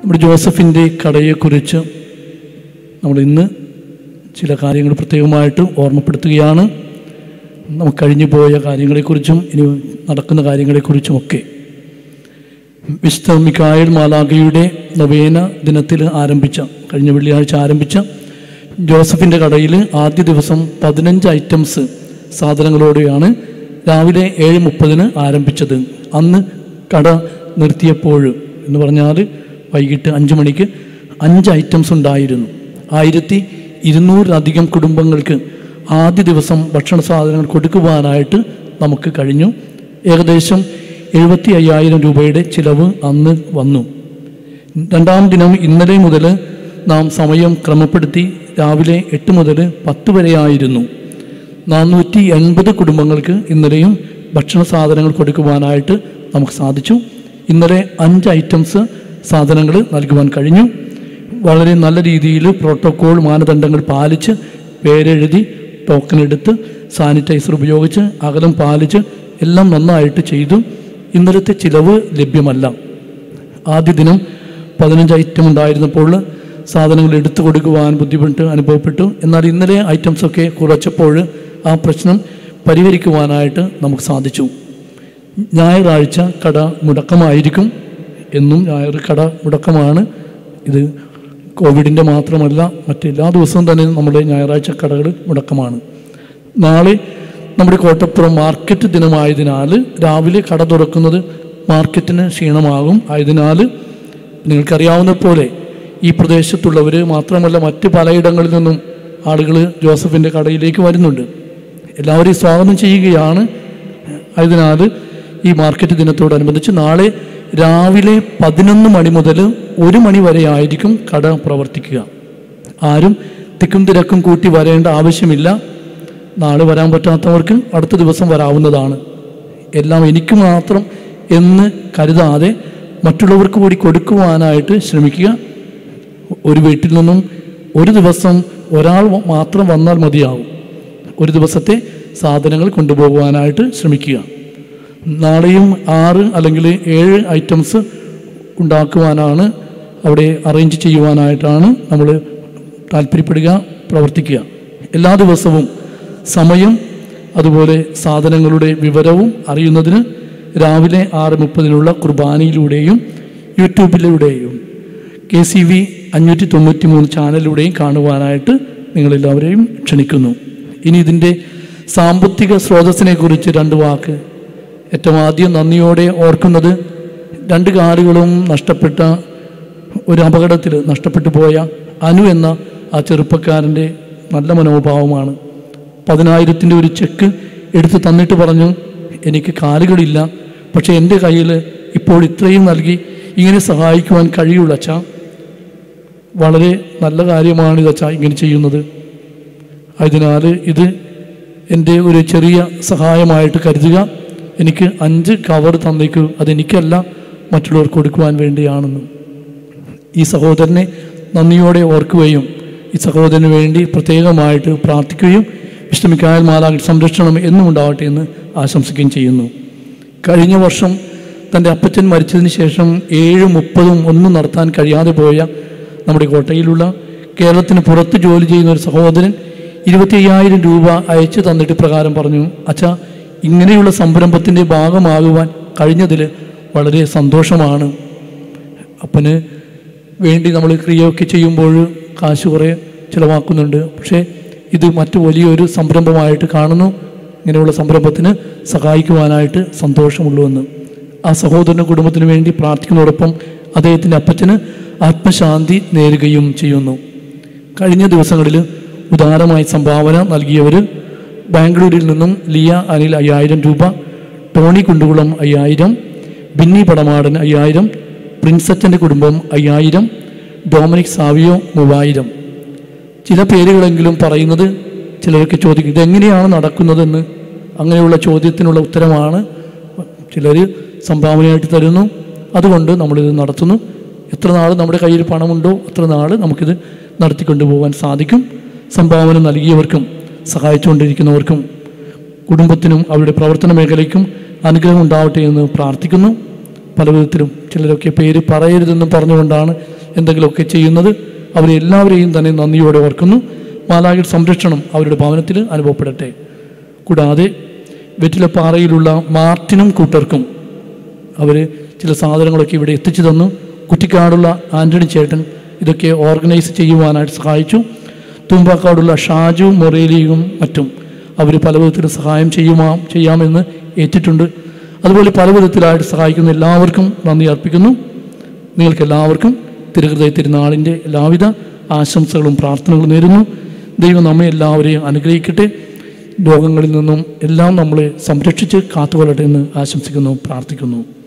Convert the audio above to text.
നമ്മുടെ ജോസഫിൻ്റെ കടയെക്കുറിച്ച് നമ്മൾ ഇന്ന് ചില കാര്യങ്ങൾ പ്രത്യേകമായിട്ട് ഓർമ്മപ്പെടുത്തുകയാണ് നമുക്ക് കഴിഞ്ഞു പോയ കാര്യങ്ങളെക്കുറിച്ചും ഇനി നടക്കുന്ന കാര്യങ്ങളെക്കുറിച്ചുമൊക്കെ വിശുദ്ധ മിക്കായൽ മാലാഖയുടെ നവേന ദിനത്തിൽ ആരംഭിച്ച കഴിഞ്ഞ വെള്ളിയാഴ്ച ആരംഭിച്ച ജോസഫിൻ്റെ കടയിൽ ആദ്യ ദിവസം പതിനഞ്ച് ഐറ്റംസ് സാധനങ്ങളോടെയാണ് രാവിലെ ഏഴ് മുപ്പതിന് ആരംഭിച്ചത് അന്ന് കട നിർത്തിയപ്പോൾ എന്ന് പറഞ്ഞാൽ വൈകിട്ട് അഞ്ച് മണിക്ക് അഞ്ച് ഐറ്റംസ് ഉണ്ടായിരുന്നു ആയിരത്തി ഇരുന്നൂറിലധികം കുടുംബങ്ങൾക്ക് ആദ്യ ദിവസം ഭക്ഷണ സാധനങ്ങൾ കൊടുക്കുവാനായിട്ട് നമുക്ക് കഴിഞ്ഞു ഏകദേശം എഴുപത്തി അയ്യായിരം രൂപയുടെ ചിലവ് അന്ന് വന്നു രണ്ടാം ദിനം ഇന്നലെ മുതൽ നാം സമയം ക്രമപ്പെടുത്തി രാവിലെ എട്ട് മുതൽ പത്ത് വരെയായിരുന്നു നാനൂറ്റി എൺപത് കുടുംബങ്ങൾക്ക് ഇന്നലെയും ഭക്ഷണ സാധനങ്ങൾ കൊടുക്കുവാനായിട്ട് നമുക്ക് സാധിച്ചു ഇന്നലെ അഞ്ച് ഐറ്റംസ് സാധനങ്ങൾ നൽകുവാൻ കഴിഞ്ഞു വളരെ നല്ല രീതിയിൽ പ്രോട്ടോക്കോൾ മാനദണ്ഡങ്ങൾ പാലിച്ച് പേരെഴുതി ടോക്കൺ എടുത്ത് സാനിറ്റൈസർ ഉപയോഗിച്ച് അകലം പാലിച്ച് എല്ലാം നന്നായിട്ട് ചെയ്തു ഇന്നലത്തെ ചിലവ് ലഭ്യമല്ല ആദ്യ ദിനം പതിനഞ്ച് ഐറ്റം ഉണ്ടായിരുന്നപ്പോൾ സാധനങ്ങൾ എടുത്തു കൊടുക്കുവാൻ ബുദ്ധിമുട്ട് അനുഭവപ്പെട്ടു എന്നാൽ ഇന്നലെ ഐറ്റംസൊക്കെ കുറച്ചപ്പോൾ ആ പ്രശ്നം പരിഹരിക്കുവാനായിട്ട് നമുക്ക് സാധിച്ചു ഞായറാഴ്ച കട മുടക്കമായിരിക്കും എന്നും ഞായർ കട മുടക്കമാണ് ഇത് കോവിഡിൻ്റെ മാത്രമല്ല മറ്റെല്ലാ ദിവസവും തന്നെ നമ്മുടെ ഞായറാഴ്ച കടകൾ മുടക്കമാണ് നാളെ നമ്മുടെ കോട്ടപ്പുറം മാർക്കറ്റ് ദിനമായതിനാൽ രാവിലെ കട തുറക്കുന്നത് മാർക്കറ്റിന് ക്ഷീണമാകും ആയതിനാൽ നിങ്ങൾക്കറിയാവുന്ന പോലെ ഈ പ്രദേശത്തുള്ളവർ മാത്രമല്ല മറ്റ് പലയിടങ്ങളിൽ നിന്നും ആളുകൾ ജോസഫിൻ്റെ കടയിലേക്ക് വരുന്നുണ്ട് എല്ലാവരെയും സ്വാഗതം ചെയ്യുകയാണ് ആയതിനാൽ ഈ മാർക്കറ്റ് ദിനത്തോടനുബന്ധിച്ച് നാളെ രാവിലെ പതിനൊന്ന് മണി മുതൽ ഒരു മണി വരെ ആയിരിക്കും കട പ്രവർത്തിക്കുക ആരും തിക്കും തിരക്കും കൂട്ടി വരേണ്ട ആവശ്യമില്ല നാളെ വരാൻ പറ്റാത്തവർക്ക് അടുത്ത ദിവസം വരാവുന്നതാണ് എല്ലാം എനിക്ക് മാത്രം എന്ന് കരുതാതെ മറ്റുള്ളവർക്ക് കൂടി കൊടുക്കുവാനായിട്ട് ശ്രമിക്കുക ഒരു വീട്ടിൽ നിന്നും ഒരു ദിവസം ഒരാൾ മാത്രം വന്നാൽ മതിയാവും ഒരു ദിവസത്തെ സാധനങ്ങൾ കൊണ്ടുപോകുവാനായിട്ട് ശ്രമിക്കുക നാളെയും ആറ് അല്ലെങ്കിൽ ഏഴ് ഐറ്റംസ് ഉണ്ടാക്കുവാനാണ് അവിടെ അറേഞ്ച് ചെയ്യുവാനായിട്ടാണ് നമ്മൾ താല്പര്യപ്പെടുക പ്രവർത്തിക്കുക എല്ലാ ദിവസവും സമയം അതുപോലെ സാധനങ്ങളുടെ വിവരവും അറിയുന്നതിന് രാവിലെ ആറ് മുപ്പതിനുള്ള കുർബാനയിലൂടെയും യൂട്യൂബിലൂടെയും കെ സി വി അഞ്ഞൂറ്റി തൊണ്ണൂറ്റി മൂന്ന് ചാനലിലൂടെയും കാണുവാനായിട്ട് നിങ്ങളെല്ലാവരെയും ക്ഷണിക്കുന്നു ഇനി ഇതിൻ്റെ സാമ്പത്തിക സ്രോതസ്സിനെ കുറിച്ച് രണ്ട് വാക്ക് ഏറ്റവും ആദ്യം നന്ദിയോടെ ഓർക്കുന്നത് രണ്ട് കാലുകളും നഷ്ടപ്പെട്ട ഒരു അപകടത്തിൽ നഷ്ടപ്പെട്ടു പോയ അനു എന്ന ആ ചെറുപ്പക്കാരൻ്റെ നല്ല മനോഭാവമാണ് പതിനായിരത്തിൻ്റെ ഒരു ചെക്ക് എടുത്ത് തന്നിട്ട് പറഞ്ഞു എനിക്ക് കാലുകളില്ല പക്ഷേ എൻ്റെ കയ്യിൽ ഇപ്പോൾ ഇത്രയും നൽകി ഇങ്ങനെ സഹായിക്കുവാൻ കഴിയുള്ളൂ അച്ഛാ വളരെ നല്ല കാര്യമാണ് ഇത് അച്ഛാ ഇങ്ങനെ ചെയ്യുന്നത് അതിനാൽ ഇത് എൻ്റെ ഒരു ചെറിയ സഹായമായിട്ട് കരുതുക എനിക്ക് അഞ്ച് കവർ തന്നേക്കൂ അതെനിക്കല്ല മറ്റുള്ളവർക്ക് കൊടുക്കുവാൻ വേണ്ടിയാണെന്ന് ഈ സഹോദരനെ നന്ദിയോടെ ഓർക്കുകയും ഈ സഹോദരന് വേണ്ടി പ്രത്യേകമായിട്ട് പ്രാർത്ഥിക്കുകയും വിഷ്ണുമിക്കായൽ മാലാഖ സംരക്ഷണം എന്നും ഉണ്ടാവട്ടെ എന്ന് ആശംസിക്കുകയും ചെയ്യുന്നു കഴിഞ്ഞ വർഷം തൻ്റെ അപ്പച്ചൻ മരിച്ചതിന് ശേഷം ഏഴ് മുപ്പതും ഒന്നും നടത്താൻ കഴിയാതെ പോയ നമ്മുടെ കോട്ടയിലുള്ള കേരളത്തിന് പുറത്ത് ജോലി ചെയ്യുന്ന ഒരു സഹോദരൻ ഇരുപത്തി അയ്യായിരം രൂപ അയച്ചു തന്നിട്ട് പ്രകാരം പറഞ്ഞു അച്ഛാ ഇങ്ങനെയുള്ള സംരംഭത്തിൻ്റെ ഭാഗമാകുവാൻ കഴിഞ്ഞതിൽ വളരെ സന്തോഷമാണ് അപ്പന് വേണ്ടി നമ്മൾ ക്രിയയൊക്കെ ചെയ്യുമ്പോൾ കാശ് കുറേ ചിലവാക്കുന്നുണ്ട് പക്ഷേ ഇത് മറ്റു വലിയൊരു സംരംഭമായിട്ട് കാണുന്നു ഇങ്ങനെയുള്ള സംരംഭത്തിന് സഹായിക്കുവാനായിട്ട് സന്തോഷമുള്ളുവെന്ന് ആ സഹോദരൻ്റെ കുടുംബത്തിന് വേണ്ടി പ്രാർത്ഥിക്കുന്നതോടൊപ്പം അദ്ദേഹത്തിൻ്റെ അപ്പച്ചന് ആത്മശാന്തി നേരുകയും ചെയ്യുന്നു കഴിഞ്ഞ ദിവസങ്ങളിൽ ഉദാരമായി സംഭാവന നൽകിയവർ ബാംഗ്ലൂരിൽ നിന്നും ലിയ അനിൽ അയ്യായിരം രൂപ ടോണി കുണ്ടുകുളം അയ്യായിരം ബിന്നി പടമാടൻ അയ്യായിരം പ്രിൻസച്ചൻ്റെ കുടുംബം അയ്യായിരം ഡൊമിനിക് സാവിയോ മൂവായിരം ചില പേരുകളെങ്കിലും പറയുന്നത് ചിലരൊക്കെ ചോദിക്കും ഇതെങ്ങനെയാണ് നടക്കുന്നതെന്ന് അങ്ങനെയുള്ള ചോദ്യത്തിനുള്ള ഉത്തരമാണ് ചിലർ സംഭാവനയായിട്ട് തരുന്നു അതുകൊണ്ട് നമ്മളിത് നടത്തുന്നു എത്ര നാൾ നമ്മുടെ കയ്യിൽ പണമുണ്ടോ അത്ര നാൾ നമുക്കിത് നടത്തിക്കൊണ്ടു പോകാൻ സാധിക്കും സംഭാവന നൽകിയവർക്കും സഹായിച്ചുകൊണ്ടിരിക്കുന്നവർക്കും കുടുംബത്തിനും അവരുടെ പ്രവർത്തന മേഖലയ്ക്കും അനുഗ്രഹം ഉണ്ടാവട്ടെ എന്ന് പ്രാർത്ഥിക്കുന്നു പല വിധത്തിലും ചിലരൊക്കെ പേര് പറയരുതെന്നും പറഞ്ഞുകൊണ്ടാണ് എന്തെങ്കിലുമൊക്കെ ചെയ്യുന്നത് അവരെ എല്ലാവരെയും തന്നെ നന്ദിയോടെ ഓർക്കുന്നു മാലാഖയുടെ സംരക്ഷണം അവരുടെ ഭവനത്തിൽ അനുഭവപ്പെടട്ടെ കൂടാതെ വെറ്റിലപ്പാറയിലുള്ള മാർട്ടിനും കൂട്ടർക്കും അവർ ചില സാധനങ്ങളൊക്കെ ഇവിടെ എത്തിച്ചു തന്നു കുറ്റിക്കാടുള്ള ആൻ്റണി ചേട്ടൻ ഇതൊക്കെ ഓർഗനൈസ് ചെയ്യുവാനായിട്ട് സഹായിച്ചു തുമ്പാക്കാടുള്ള ഷാജു മൊറേലിയും മറ്റും അവർ പല വിധത്തിലും സഹായം ചെയ്യുമാ ചെയ്യാമെന്ന് ഏറ്റിട്ടുണ്ട് അതുപോലെ പല വിധത്തിലായിട്ട് സഹായിക്കുന്ന എല്ലാവർക്കും നന്ദി അർപ്പിക്കുന്നു നിങ്ങൾക്ക് എല്ലാവർക്കും തിരുഹൃദയ തിരുനാളിൻ്റെ എല്ലാവിധ ആശംസകളും പ്രാർത്ഥനകളും നേരുന്നു ദൈവം നമ്മെ എല്ലാവരെയും അനുഗ്രഹിക്കട്ടെ രോഗങ്ങളിൽ നിന്നും എല്ലാം നമ്മളെ സംരക്ഷിച്ച് കാത്തുകൊള്ളട്ടെ എന്ന് ആശംസിക്കുന്നു പ്രാർത്ഥിക്കുന്നു